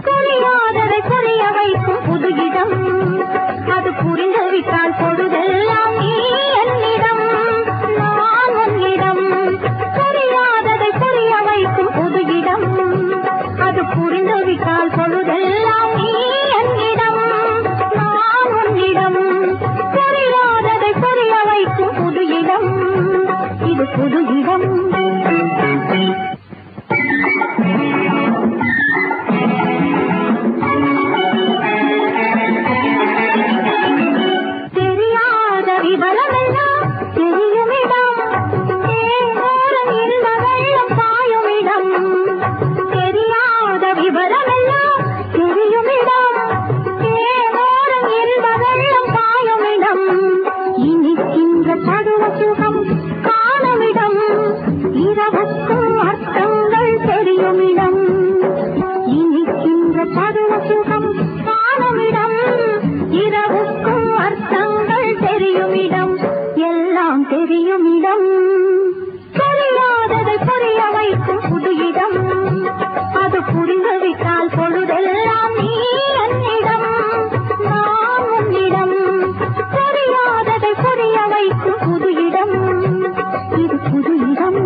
புரியாததை புரிய வைக்கும் புது இடம் அது புரிந்துவிட்டால் பொழுதெல்லாம் நீ என்னிடம் நான் உன்னிடம் புரியாததை புரிய வைக்கும் புது இடம் அது புரிந்துவிட்டால் பொழுதெல்லாம் நீ என்னிடம் நான் உன்னிடம் புரியாததை புரிய வைக்கும் புது இடம் இது புது இடம் தெரியாத விவரமெல்லாம் தெரியுமிடம் தேங்கோரம் இருந்த வெள்ளம் பாயுமிடம் தெரியாத விவரமெல்லாம் தெரியுமிடம் தேங்கோரம் இருந்த வெள்ளம் பாயுமிடம் இனிக்கின்ற பருவ சுகம் காணுமிடம் இரவுக்கும் அர்த்தங்கள் தெரியுமிடம் இனிக்கின்ற பருவ சுகம் காணுமிடம் இரவுக்கும் அர்த்தங்கள் தெரியுமிடம் எல்லாம் தெரியுமிடம் புரியாததை புரிய வைக்கும் புது இடம் அது புரிந்துவிட்டால் பொழுதெல்லாம் நீ என்னிடம் நான் உன்னிடம் புரியாததை புரிய வைக்கும் புது இடம் இது புது இடம்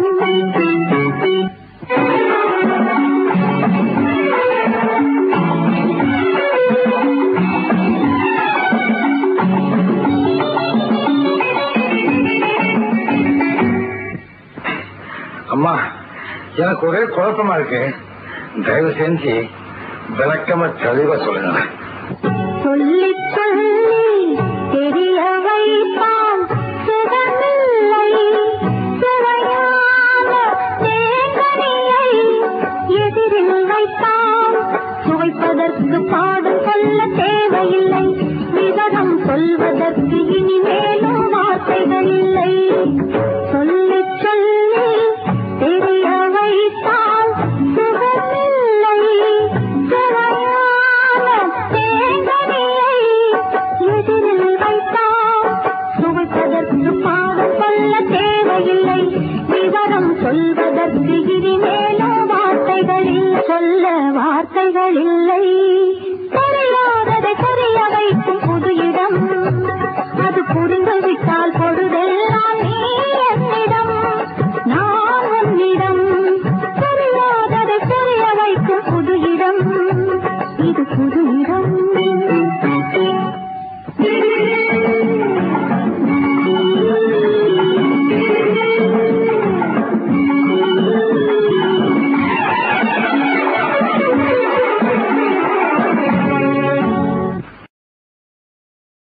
அம்மா எனக்கு ஒரே குழப்பமா இருக்கு தயவு செஞ்சு விளக்கமா தெளிவா சொல்லுங்க சொல்லி சொல்லி தெரிய வைப்பான் சுகமில்லை சுவையான தேங்கனியை எதிரில் வைத்தான் சுவைப்பதற்கு பாடம் சொல்ல தேவையில்லை விவரம் சொல்வதற்கு இனிமேலும் வார்த்தைகள் இல்லை சொல்லி சொல்லி தெரிய வைத்தால் சுகமில்லை சுவையான தேங்கனியை எதிரில் வைத்தால் சுவைப்பதற்கு பாடம் சொல்ல தேவையில்லை விவரம் சொல்வதற்கு இனிமேலும் வார்த்தைகள் இல்லை. சொல்ல வார்த்தைகள் இல்லை தெரியாததை புரிய வைக்கும் புது இடம் அது புரிந்துவிட்டால் பொழுதெல்லாம் நீ என்னிடம் நான் உன்னிடம் புரியாததை புரிய வைக்கும் புது இடம் இது புது